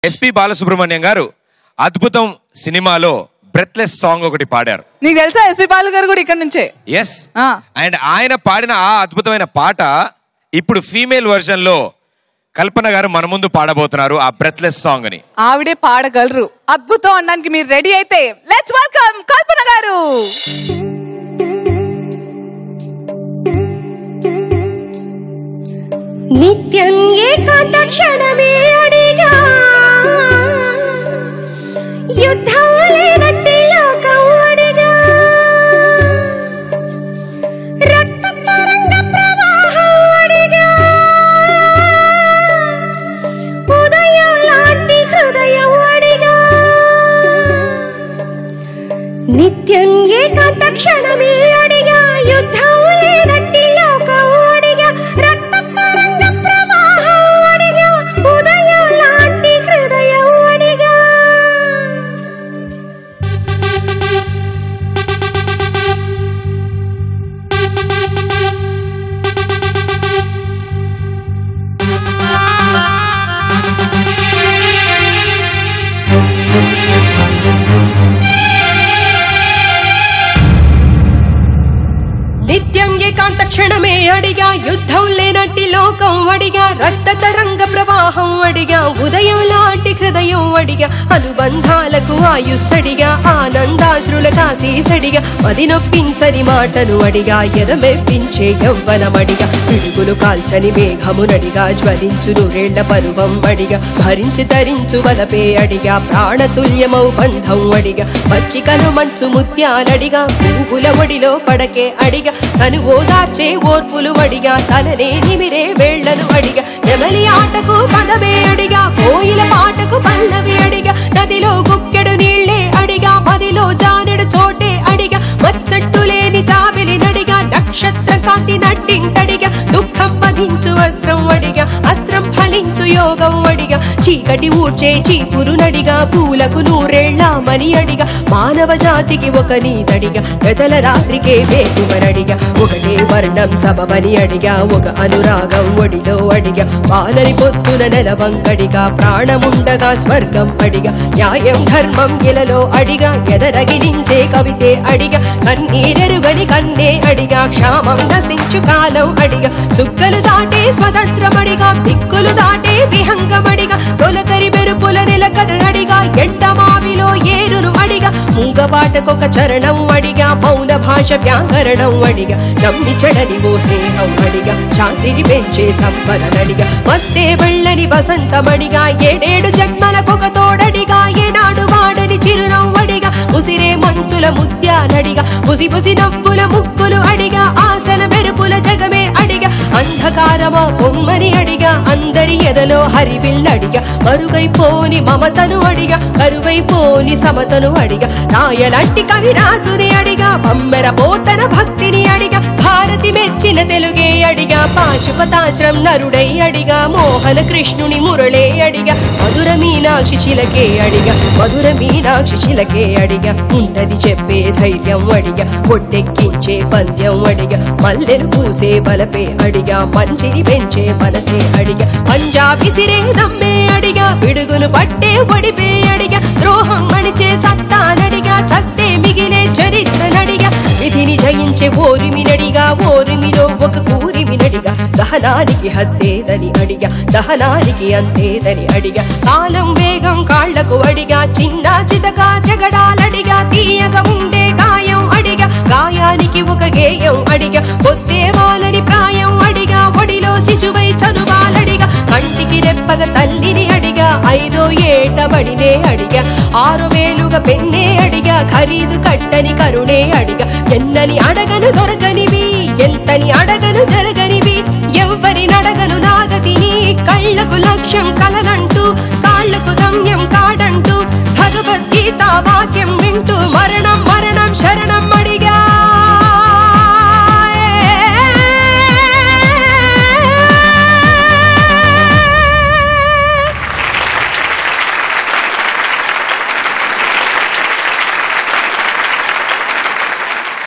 SP Balasubrahmanyam గారు అద్భుతం సినిమాలో బ్రెత్లెస్ సాంగ్ ఒకటి పాడారు నీకు తెలుసా ఎస్పి బాలు గారు కూడా ఇక్కడ నుంచే ఎస్ ఆ. అండ్ ఆయన పాడిన ఆ అద్భుతమైన పాట ఇప్పుడు ఫీమేల్ వర్జన్ లో కల్పన గారు మన ముందు పాడబోతున్నారు ఆ బ్రెత్లెస్ సాంగ్ అని ఆవిడే పాడగలరు అద్భుతం అనడానికి మీరు రెడీ అయితే లెట్స్ వెల్కమ్ కల్పన గారు నిత్యం ఏకాంత క్షణమే అడిగా యుద్ధం లేనట్టి లోకం అడిగా రక్త తరంగ ప్రవాహం అడిగా ఉదయం లాంటి హృదయం అడిగా నిత్యం ఏకాంత క్షణమే అడిగా యుద్ధం లేనట్టి లోకం అడిగా రక్త తరంగ ప్రవాహం అడిగా ఉదయం లాంటి హృదయం అడిగా నిత్యం ఏకాంత క్షణమే అడిగా యుద్ధం లేనట్టి లోకం అడిగా రక్త తరంగ ప్రవాహం అడిగా ఉదయం లాంటి హృదయం అడిగా అనుబంధాలకు ఆయుస్సడిగా ఆనందాశ్రుల కాశీసడిగా మది నొప్పించని మాటను అడిగా ఎదమెప్పించే యవ్వనమడిగా పిడుగులు కాల్చని మేఘమునడిగా జ్వలించు నూరేళ్ల పరువం అడిగా భరించి తరించు వలపే అడిగా ప్రాణతుల్యమౌ బంధం అడిగా పచ్చికను మంచు ముత్యాలడిగా పువ్వుల ఒడిలో పడకే అడిగా తను ఓదార్చే ఓర్పులు అడిగా తలనే నిమిరే వేళ్లను అడిగా నెమలి ఆటకు పదమే అడిగా కోయిల పాటకు పల్లవి అడిగా నదిలో గుక్కెడు నీళ్ళే అడిగా మదిలో జానెడు చోటే అడిగా మచ్చట్టు లేని చావిలి నడిగా నక్షత్ర కాంతి నట్టింటడిగా దుఃఖం వధించు వస్త్రం అడిగా అస్త్రం ఫలించు యోగం అడిగా చీకటి ఊడ్చే చీపురు నడిగా పూలకు నూరేళ్ల మని అడిగా మానవ జాతికి ఒక నీతడిగా గతల రాత్రికే వేకువరడిగా ఒకటే వర్ణం సబమని అడిగా ఒక అనురాగం ఒడిలో అడిగా పాలని పొత్తున నెలవంగడిగా ప్రాణముండగా స్వర్గం అడిగా న్యాయం ధర్మం ఇలలో అడిగా ఎదరగిలించే కవితే అడిగా కన్నీరెరుగని కన్నే అడిగా క్షామం నశించు కాలం అడిగా చుక్కలు దాటే స్వతంత్రమడిగా దిక్కులు దాటే విహంగమడిగా తొలకరి మెరుపుల నిలకడడిగా ఎంట మావిలో ఏరును అడిగా మూగపాటకొక చరణం అడిగా మౌన భాష వ్యాకరణం అడిగా నమ్మి చెడని ఓ స్నేహం అడిగా శాంతిని పెంచే సంపదనడిగా వస్తే వెళ్ళని వసంతమడిగా ఏడేడు జన్మలకొక తోడడిగా ఏనాడు వాడని చిరునవ్వడిగా ఉసిరే మంచుల ముత్యాలడిగా పుసి పుసి నవ్వుల ముక్కులు అడిగా ఆశల మెరుపుల జగమే అడిగా అంధకారమా బొమ్మని అడిగా అందరి ఎదలో హరివిల్లడిగా మరుగైపోని మమతను అడిగా కరువైపోని సమతను అడిగా రాయలంటి కవిరాజుని అడిగా బమ్మెర పోతన భక్తిని అడిగా భారతి మెచ్చిన తెలుగే అడిగా పాశుపతాశ్రం నరుడై అడిగా మోహన కృష్ణుని మురళే అడిగా మధుర మీనాక్షి చిలకే అడిగా మధుర మీనాక్షి చిలకే అడిగా ఉన్నది చెప్పే ధైర్యం అడిగా ఒడ్డెక్కించే పంద్యం అడిగా మల్లెలు పూసే బలపే అడిగా మంచిని పెంచే మనసే అడిగా పంజా విసిరే దమ్మే అడిగా పిడుగును పట్టే ఒడిపే అడిగా ద్రోహం అణిచే సత్తానడిగా చస్తే మిగిలే చరిత్ర నడిగా విధిని జయించే ఓరిమి నడిగా ఓరిమిలో ఒక కూరిమి నడిగా సహనానికి హద్దేదని అడిగా దహనానికి అంతేదని అడిగా కాలం వేగం కాళ్లకు అడిగా చిన్న చితగా జగడాలడిగా తీయగా ఉండే గాయం అడిగా గాయానికి ఒక గేయం అడిగా పొద్దే వాళ్ళని ప్రాయం అడిగా ఒడిలో శిశువై చదువాలడిగా కంటికి రెప్పగ తల్లిని అడిగా ఐదో ఏట బడినే అడిగా ఆరు వేలుగా పెన్నే అడిగా ఖరీదు కట్టని కరుణే అడిగా ఎన్నని అడగను దొరకనివి ఎంతని అడగను జరగనివి